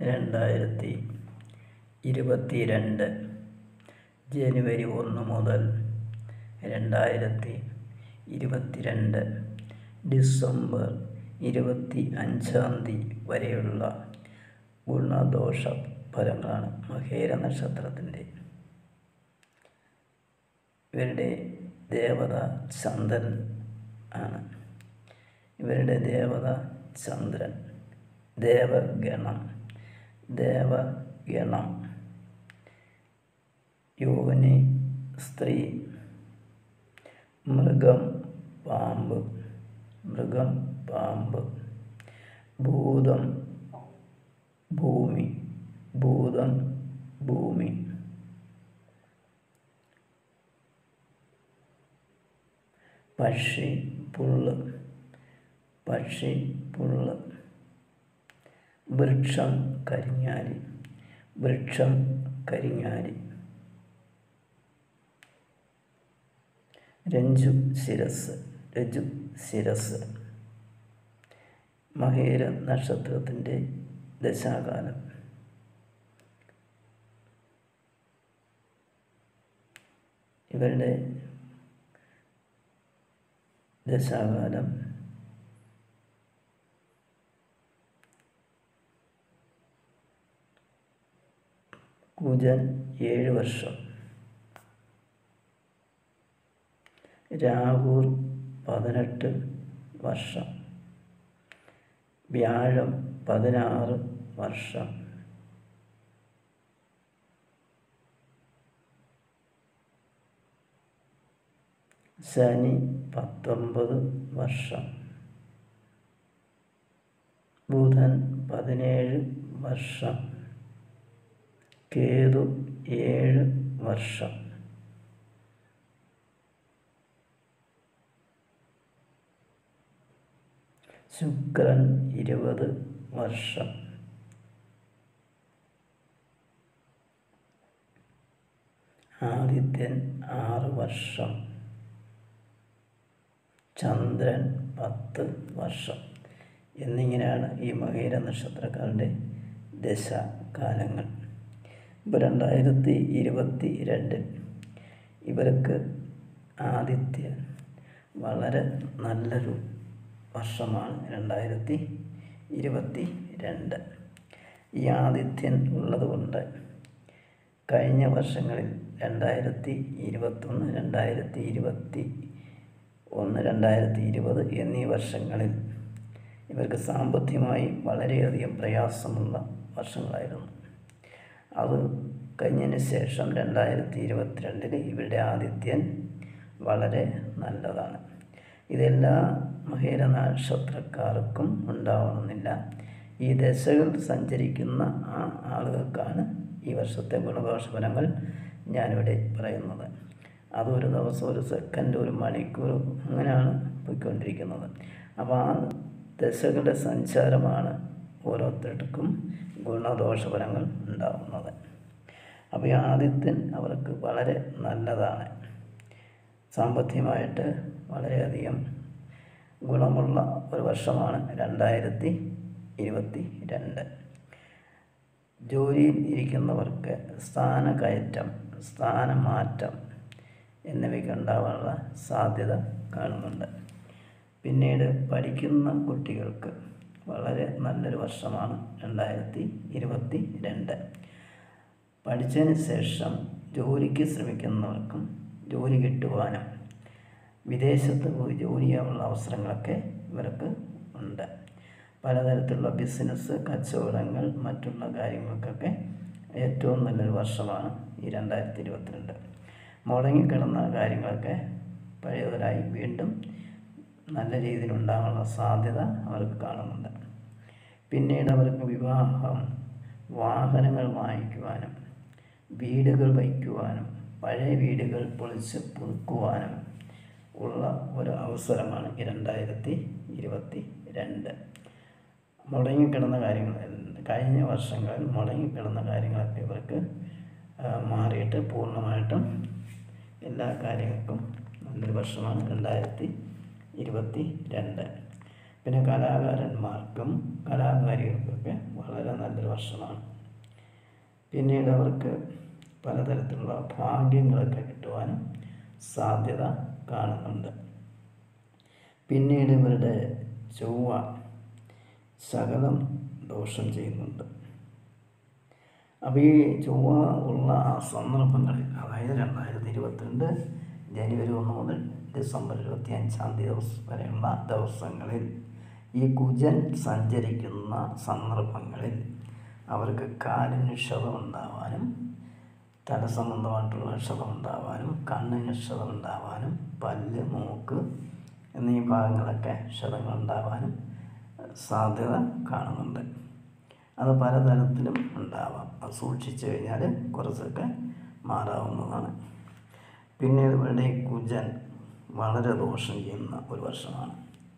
രണ്ടായിരത്തി ഇരുപത്തി രണ്ട് ജനുവരി ഒന്ന് മുതൽ രണ്ടായിരത്തി ഇരുപത്തിരണ്ട് ഡിസംബർ ഇരുപത്തി അഞ്ചാം തീയതി വരെയുള്ള ഗുണദോഷ ഫലങ്ങളാണ് മകേര നക്ഷത്രത്തിൻ്റെ ഇവരുടെ ദേവത ചന്ദ്രൻ ആണ് ഇവരുടെ ദേവത ചന്ദ്രൻ ദേവഗണം ദേവഗണം യോനി സ്ത്രീ മൃഗം പാമ്പ് മൃഗം പാമ്പ് ഭൂതം ഭൂമി ഭൂതം ഭൂമി പക്ഷി പുല്ല് പക്ഷി പുല്ല് വൃക്ഷം കരിങ്ങാലി വൃക്ഷം കരിങ്ങാലി രഞ്ജു ശിരസ് രജു ശിരസ് മഹേര നക്ഷത്രത്തിൻ്റെ ദശാകാലം ഇവരുടെ ദശാകാലം കുജൻ ഏഴ് വർഷം രാഹുർ പതിനെട്ട് വർഷം വ്യാഴം പതിനാറ് വർഷം ശനി പത്തൊമ്പത് വർഷം ബുധൻ പതിനേഴ് വർഷം കേതു ഏഴ് വർഷം ശുക്രൻ ഇരുപത് വർഷം ആദിത്യൻ ആറ് വർഷം ചന്ദ്രൻ പത്ത് വർഷം എന്നിങ്ങനെയാണ് ഈ മകേര നക്ഷത്രക്കാരുടെ ദശാകാലങ്ങൾ ഇപ്പോൾ രണ്ടായിരത്തി ഇരുപത്തി രണ്ടിൽ ഇവർക്ക് ആദിത്യൻ വളരെ നല്ലൊരു വർഷമാണ് രണ്ടായിരത്തി ഇരുപത്തി രണ്ട് ഈ ആദിത്യൻ ഉള്ളതുകൊണ്ട് കഴിഞ്ഞ വർഷങ്ങളിൽ രണ്ടായിരത്തി ഇരുപത്തൊന്ന് രണ്ടായിരത്തി ഇരുപത്തി ഒന്ന് രണ്ടായിരത്തി ഇരുപത് എന്നീ വർഷങ്ങളിൽ ഇവർക്ക് സാമ്പത്തികമായി വളരെയധികം പ്രയാസമുള്ള വർഷങ്ങളായിരുന്നു അത് കഴിഞ്ഞതിന് ശേഷം രണ്ടായിരത്തി ഇരുപത്തിരണ്ടിൽ ഇവരുടെ ആദിത്യൻ വളരെ നല്ലതാണ് ഇതെല്ലാ മഹേര നക്ഷത്രക്കാർക്കും ഉണ്ടാവണമെന്നില്ല ഈ ദശകൾ സഞ്ചരിക്കുന്ന ആ ആളുകൾക്കാണ് ഈ വർഷത്തെ ഗുണദോഷ ഫലങ്ങൾ ഞാനിവിടെ പറയുന്നത് അതൊരു ദിവസം ഒരു സെക്കൻഡ് ഒരു മണിക്കൂർ അങ്ങനെയാണ് പോയിക്കൊണ്ടിരിക്കുന്നത് അപ്പോൾ ആ ദശകളുടെ സഞ്ചാരമാണ് ഓരോരുത്തർക്കും ഗുണദോഷ ഫലങ്ങൾ ഉണ്ടാകുന്നത് അപ്പോൾ ഈ ആദിത്യൻ അവർക്ക് വളരെ നല്ലതാണ് സാമ്പത്തികമായിട്ട് വളരെയധികം ഗുണമുള്ള ഒരു വർഷമാണ് രണ്ടായിരത്തി ഇരുപത്തി രണ്ട് ജോലിയിൽ ഇരിക്കുന്നവർക്ക് സ്ഥാനകയറ്റം സ്ഥാനമാറ്റം എന്നിവയ്ക്ക് ഉണ്ടാവാനുള്ള സാധ്യത കാണുന്നുണ്ട് പിന്നീട് പഠിക്കുന്ന കുട്ടികൾക്ക് വളരെ നല്ലൊരു വർഷമാണ് രണ്ടായിരത്തി ഇരുപത്തി രണ്ട് പഠിച്ചതിന് ശേഷം ജോലിക്ക് ശ്രമിക്കുന്നവർക്കും ജോലി കിട്ടുവാനും വിദേശത്ത് പോയി ജോലി ചെയ്യാനുള്ള അവസരങ്ങളൊക്കെ ഇവർക്ക് ഉണ്ട് പലതരത്തിലുള്ള ബിസിനസ് കച്ചവടങ്ങൾ മറ്റുള്ള കാര്യങ്ങൾക്കൊക്കെ ഏറ്റവും നല്ലൊരു വർഷമാണ് ഈ രണ്ടായിരത്തി ഇരുപത്തിരണ്ട് മുടങ്ങിക്കിടന്ന കാര്യങ്ങളൊക്കെ പഴയവരായി വീണ്ടും നല്ല രീതിയിൽ ഉണ്ടാകാനുള്ള സാധ്യത അവർക്ക് കാണുന്നുണ്ട് പിന്നീട് അവർക്ക് വിവാഹം വാഹനങ്ങൾ വാങ്ങിക്കുവാനും വീടുകൾ വയ്ക്കുവാനും പഴയ വീടുകൾ പൊളിച്ച് പുതുക്കുവാനും ഉള്ള ഒരു അവസരമാണ് ഈ രണ്ടായിരത്തി ഇരുപത്തി രണ്ട് മുടങ്ങിക്കിടന്ന കാര്യങ്ങൾ കഴിഞ്ഞ വർഷങ്ങളിൽ മുടങ്ങിക്കിടന്ന കാര്യങ്ങളൊക്കെ ഇവർക്ക് മാറിയിട്ട് പൂർണ്ണമായിട്ടും എല്ലാ കാര്യങ്ങൾക്കും നല്ലൊരു വർഷമാണ് രണ്ടായിരത്തി ഇരുപത്തി രണ്ട് പിന്നെ കലാകാരന്മാർക്കും കലാകാരികൾക്കൊക്കെ വളരെ നല്ല നല്ലൊരു വർഷമാണ് പിന്നീട് അവർക്ക് പലതരത്തിലുള്ള ഭാഗ്യങ്ങളൊക്കെ കിട്ടുവാനും സാധ്യത കാണുന്നുണ്ട് പിന്നീട് ഇവരുടെ ചൊവ്വ ശകലം ദോഷം ചെയ്യുന്നുണ്ട് അപ്പോൾ ഈ ചൊവ്വ ഉള്ള ആ സന്ദർഭങ്ങളിൽ അതായത് രണ്ടായിരത്തി ഇരുപത്തിരണ്ട് ജനുവരി ഒന്ന് മുതൽ ഡിസംബർ ഇരുപത്തി അഞ്ചാം തീയതി വരെയുള്ള ദിവസങ്ങളിൽ ഈ കുജൻ സഞ്ചരിക്കുന്ന സന്ദർഭങ്ങളിൽ അവർക്ക് കാലിന് ക്ഷതം ഉണ്ടാവാനും തലസംബന്ധമായിട്ടുള്ള ക്ഷതം ഉണ്ടാവാനും കണ്ണിന് ക്ഷതം ഉണ്ടാവാനും പല്ല് മൂക്ക് എന്നീ ഭാഗങ്ങളൊക്കെ ക്ഷതങ്ങൾ ഉണ്ടാവാനും സാധ്യത കാണുന്നുണ്ട് അത് പലതരത്തിലും ഉണ്ടാവാം അത് സൂക്ഷിച്ചു കഴിഞ്ഞാൽ കുറച്ചൊക്കെ മാറാവുന്നതാണ് പിന്നീട് ഇവരുടെ കുജൻ വളരെ ദോഷം ചെയ്യുന്ന ഒരു വർഷമാണ്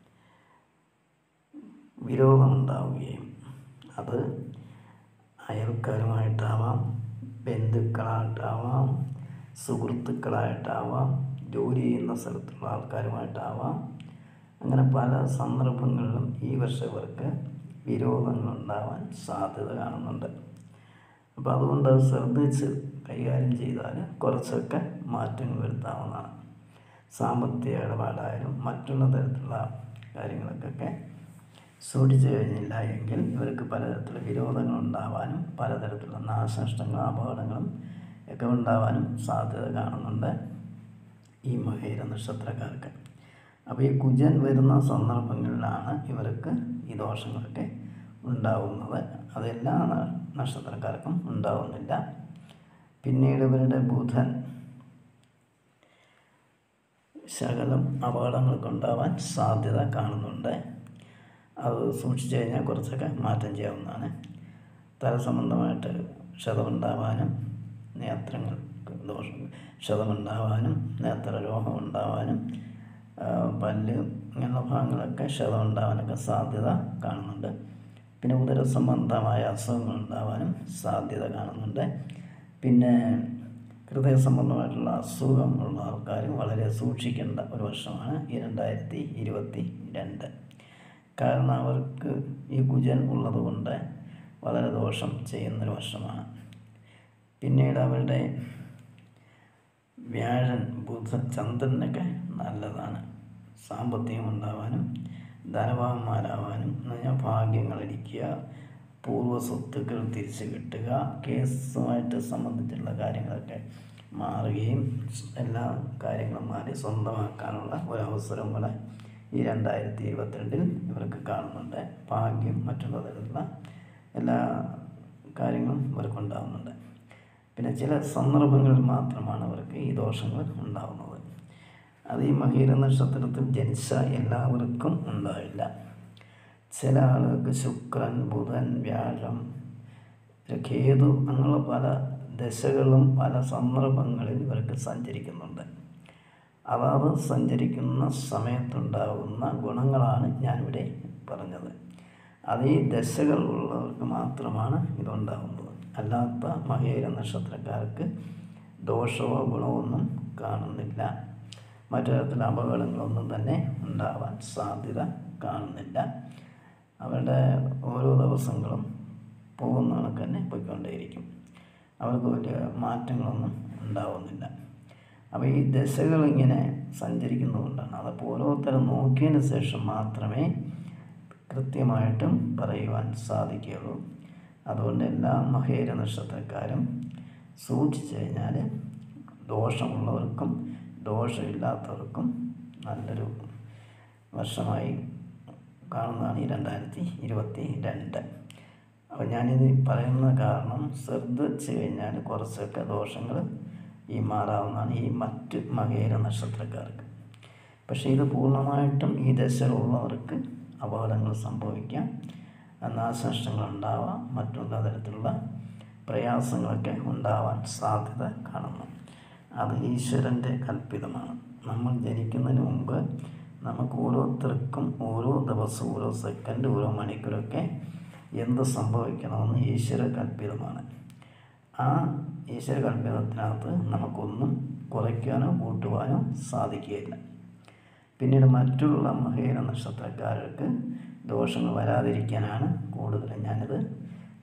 വിരോധമുണ്ടാവുകയും അത് അയൽക്കാരുമായിട്ടാവാം ബന്ധുക്കളായിട്ടാവാം സുഹൃത്തുക്കളായിട്ടാവാം ജോലി ചെയ്യുന്ന സ്ഥലത്തുള്ള ആൾക്കാരുമായിട്ടാവാം അങ്ങനെ പല സന്ദർഭങ്ങളിലും ഈ വർഷം ഇവർക്ക് വിരോധങ്ങളുണ്ടാവാൻ സാധ്യത കാണുന്നുണ്ട് അപ്പോൾ അതുകൊണ്ട് അത് ശ്രദ്ധിച്ച് കൈകാര്യം ചെയ്താൽ കുറച്ചൊക്കെ മാറ്റങ്ങൾ വരുത്താവുന്നതാണ് സാമ്പത്തിക ഇടപാടായാലും മറ്റുള്ള തരത്തിലുള്ള കാര്യങ്ങൾക്കൊക്കെ സൂക്ഷിച്ചു കഴിഞ്ഞില്ല എങ്കിൽ ഇവർക്ക് പലതരത്തിലുള്ള വിരോധങ്ങൾ ഉണ്ടാവാനും പലതരത്തിലുള്ള നാശനഷ്ടങ്ങളും അപകടങ്ങളും ഒക്കെ ഉണ്ടാവാനും സാധ്യത കാണുന്നുണ്ട് ഈ മകേര നക്ഷത്രക്കാർക്ക് അപ്പോൾ ഈ കുജൻ വരുന്ന സന്ദർഭങ്ങളിലാണ് ഇവർക്ക് ഈ ദോഷങ്ങളൊക്കെ ഉണ്ടാവുന്നത് അതെല്ലാ നക്ഷത്രക്കാർക്കും ഉണ്ടാവുന്നില്ല പിന്നീട് ഇവരുടെ ബുധൻ ശകലം അപകടങ്ങൾക്ക് ഉണ്ടാവാൻ സാധ്യത കാണുന്നുണ്ട് അത് സൂക്ഷിച്ചു കഴിഞ്ഞാൽ കുറച്ചൊക്കെ മാറ്റം ചെയ്യാവുന്നതാണ് തലസംബന്ധമായിട്ട് ക്ഷതമുണ്ടാവാനും നേത്രങ്ങൾക്ക് ദോഷം ക്ഷതമുണ്ടാവാനും നേത്ര രോഗം ഉണ്ടാവാനും പല്ല് ഇങ്ങനെയുള്ള ഭാഗങ്ങളൊക്കെ ക്ഷതം ഉണ്ടാവാനൊക്കെ സാധ്യത കാണുന്നുണ്ട് പിന്നെ ഉദര സംബന്ധമായ അസുഖങ്ങൾ ഉണ്ടാവാനും സാധ്യത കാണുന്നുണ്ട് പിന്നെ ഹൃദയ സംബന്ധമായിട്ടുള്ള അസുഖം ഉള്ള ആൾക്കാരും വളരെ സൂക്ഷിക്കേണ്ട ഒരു വർഷമാണ് ഈ രണ്ടായിരത്തി ഇരുപത്തി രണ്ട് കാരണം അവർക്ക് ഈ കുജൻ ഉള്ളതുകൊണ്ട് വളരെ ദോഷം ചെയ്യുന്നൊരു വർഷമാണ് പിന്നീട് അവരുടെ വ്യാഴൻ ബുധ ചന്ദ്രനൊക്കെ നല്ലതാണ് സാമ്പത്തികം ഉണ്ടാവാനും ധനവാന്മാരാവാനും എന്ന് പറഞ്ഞാൽ ഭാഗ്യങ്ങളിരിക്കുക പൂർവ്വ സ്വത്തുക്കൾ തിരിച്ചു കിട്ടുക കേസുമായിട്ട് സംബന്ധിച്ചുള്ള കാര്യങ്ങളൊക്കെ മാറുകയും എല്ലാ കാര്യങ്ങളും മാറി സ്വന്തമാക്കാനുള്ള ഒരവസരം കൂടെ ഈ രണ്ടായിരത്തി ഇരുപത്തിരണ്ടിൽ ഇവർക്ക് കാണുന്നുണ്ട് ഭാഗ്യം മറ്റുള്ള തരത്തിലുള്ള എല്ലാ കാര്യങ്ങളും ഇവർക്ക് ഉണ്ടാകുന്നുണ്ട് പിന്നെ ചില സന്ദർഭങ്ങളിൽ മാത്രമാണ് അവർക്ക് ഈ ദോഷങ്ങൾ ഉണ്ടാകുന്നത് അത് ഈ മഹീര നക്ഷത്രത്തിൽ ജനിച്ച എല്ലാവർക്കും ഉണ്ടാവില്ല ചില ആളുകൾക്ക് ശുക്രൻ ബുധൻ വ്യാഴം കേതു അങ്ങനെയുള്ള പല ദശകളും പല സന്ദർഭങ്ങളിൽ ഇവർക്ക് സഞ്ചരിക്കുന്നുണ്ട് അതാത് സഞ്ചരിക്കുന്ന സമയത്തുണ്ടാകുന്ന ഗുണങ്ങളാണ് ഞാനിവിടെ പറഞ്ഞത് അത് ഈ ദശകൾ ഉള്ളവർക്ക് മാത്രമാണ് ഇതുണ്ടാകുന്നത് അല്ലാത്ത മഹേര നക്ഷത്രക്കാർക്ക് ദോഷമോ ഗുണമോ ഒന്നും കാണുന്നില്ല മറ്റു തരത്തിലുള്ള അപകടങ്ങളൊന്നും തന്നെ ഉണ്ടാവാൻ സാധ്യത കാണുന്നില്ല അവരുടെ ഓരോ ദിവസങ്ങളും പോകുന്ന കണക്ക് തന്നെ പോയിക്കൊണ്ടേയിരിക്കും അവർക്ക് വലിയ മാറ്റങ്ങളൊന്നും ഉണ്ടാവുന്നില്ല അപ്പോൾ ഈ ദശകൾ ഇങ്ങനെ സഞ്ചരിക്കുന്നതുകൊണ്ടാണ് അതപ്പോൾ ഓരോരുത്തരും നോക്കിയതിന് ശേഷം മാത്രമേ കൃത്യമായിട്ടും പറയുവാൻ സാധിക്കുകയുള്ളൂ അതുകൊണ്ട് എല്ലാ മഹേര നക്ഷത്രക്കാരും സൂക്ഷിച്ചു കഴിഞ്ഞാൽ ദോഷമുള്ളവർക്കും ദോഷമില്ലാത്തവർക്കും നല്ലൊരു വർഷമായി കാണുന്നതാണ് ഈ രണ്ടായിരത്തി ഇരുപത്തി രണ്ട് അപ്പോൾ ഞാനിത് പറയുന്ന കാരണം ശ്രദ്ധിച്ചു കഴിഞ്ഞാൽ കുറച്ചൊക്കെ ദോഷങ്ങൾ ഈ മാറാവുന്നതാണ് ഈ മറ്റ് മകേര നക്ഷത്രക്കാർക്ക് പക്ഷേ ഇത് പൂർണ്ണമായിട്ടും ഈ ദശയിലുള്ളവർക്ക് അപകടങ്ങൾ സംഭവിക്കാം നാശനഷ്ടങ്ങൾ ഉണ്ടാവാം മറ്റുള്ള തരത്തിലുള്ള പ്രയാസങ്ങളൊക്കെ ഉണ്ടാവാൻ സാധ്യത കാണുന്നു അത് ഈശ്വരൻ്റെ കൽപ്പിതമാണ് നമ്മൾ ജനിക്കുന്നതിന് മുമ്പ് നമുക്ക് ഓരോരുത്തർക്കും ഓരോ ദിവസം ഓരോ സെക്കൻഡ് ഓരോ മണിക്കൂറൊക്കെ എന്ത് സംഭവിക്കണമെന്ന് ഈശ്വര കൽപ്പിതമാണ് ആ ഈശ്വര കൽപ്പിതത്തിനകത്ത് നമുക്കൊന്നും കുറയ്ക്കാനോ കൂട്ടുവാനോ സാധിക്കുകയില്ല പിന്നീട് മറ്റുള്ള മഹേന നക്ഷത്രക്കാർക്ക് ദോഷങ്ങൾ വരാതിരിക്കാനാണ് കൂടുതലും ഞാനിത്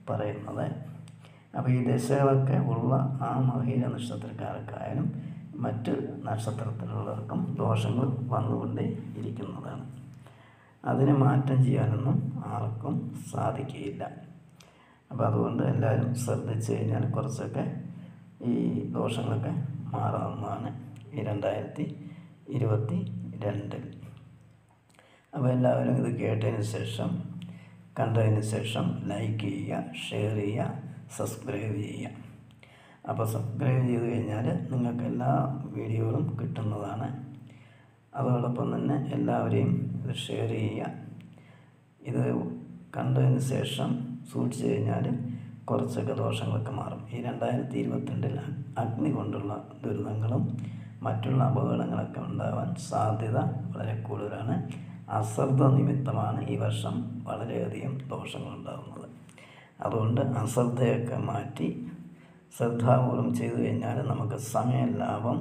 പറയുന്നത് അപ്പോൾ ഈ ദശകളൊക്കെ ഉള്ള ആ മകീര നക്ഷത്രക്കാർക്കായാലും മറ്റ് നക്ഷത്രത്തിലുള്ളവർക്കും ദോഷങ്ങൾ വന്നുകൊണ്ടേ ഇരിക്കുന്നതാണ് അതിനെ മാറ്റം ചെയ്യാനൊന്നും ആർക്കും സാധിക്കുകയില്ല അപ്പോൾ അതുകൊണ്ട് എല്ലാവരും ശ്രദ്ധിച്ചു കഴിഞ്ഞാൽ കുറച്ചൊക്കെ ഈ ദോഷങ്ങളൊക്കെ മാറാവുന്നതാണ് ഈ രണ്ടായിരത്തി ഇരുപത്തി രണ്ടിൽ അപ്പോൾ എല്ലാവരും ഇത് കേട്ടതിന് ശേഷം കണ്ടതിന് ശേഷം ലൈക്ക് ചെയ്യുക ഷെയർ ചെയ്യുക സബ്സ്ക്രൈബ് ചെയ്യുക അപ്പോൾ സബ്സ്ക്രൈബ് ചെയ്ത് കഴിഞ്ഞാൽ നിങ്ങൾക്ക് എല്ലാ വീഡിയോകളും കിട്ടുന്നതാണ് അതോടൊപ്പം തന്നെ എല്ലാവരെയും ഇത് ഷെയർ ചെയ്യുക ഇത് കണ്ടതിന് ശേഷം സൂക്ഷിച്ചു കഴിഞ്ഞാൽ കുറച്ചൊക്കെ ദോഷങ്ങളൊക്കെ മാറും ഈ രണ്ടായിരത്തി ഇരുപത്തിരണ്ടിൽ അഗ്നി കൊണ്ടുള്ള ദുരിതങ്ങളും മറ്റുള്ള അപകടങ്ങളൊക്കെ ഉണ്ടാവാൻ സാധ്യത വളരെ കൂടുതലാണ് അശ്രദ്ധ നിമിത്തമാണ് ഈ വർഷം വളരെയധികം ദോഷങ്ങളുണ്ടാകുന്നത് അതുകൊണ്ട് അശ്രദ്ധയൊക്കെ മാറ്റി ശ്രദ്ധാപൂർവം ചെയ്തു കഴിഞ്ഞാൽ നമുക്ക് സമയലാഭം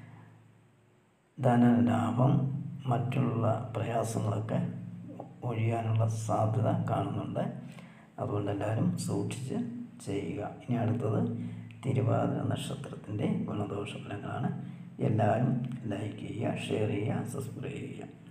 ധനലാഭം മറ്റുള്ള പ്രയാസങ്ങളൊക്കെ ഒഴിയാനുള്ള സാധ്യത കാണുന്നുണ്ട് അതുകൊണ്ട് എല്ലാവരും സൂക്ഷിച്ച് ചെയ്യുക ഇനി അടുത്തത് തിരുവാതിര നക്ഷത്രത്തിൻ്റെ ഗുണദോഷ ഫലങ്ങളാണ് എല്ലാവരും ലൈക്ക് ചെയ്യുക ഷെയർ ചെയ്യുക സബ്സ്ക്രൈബ് ചെയ്യുക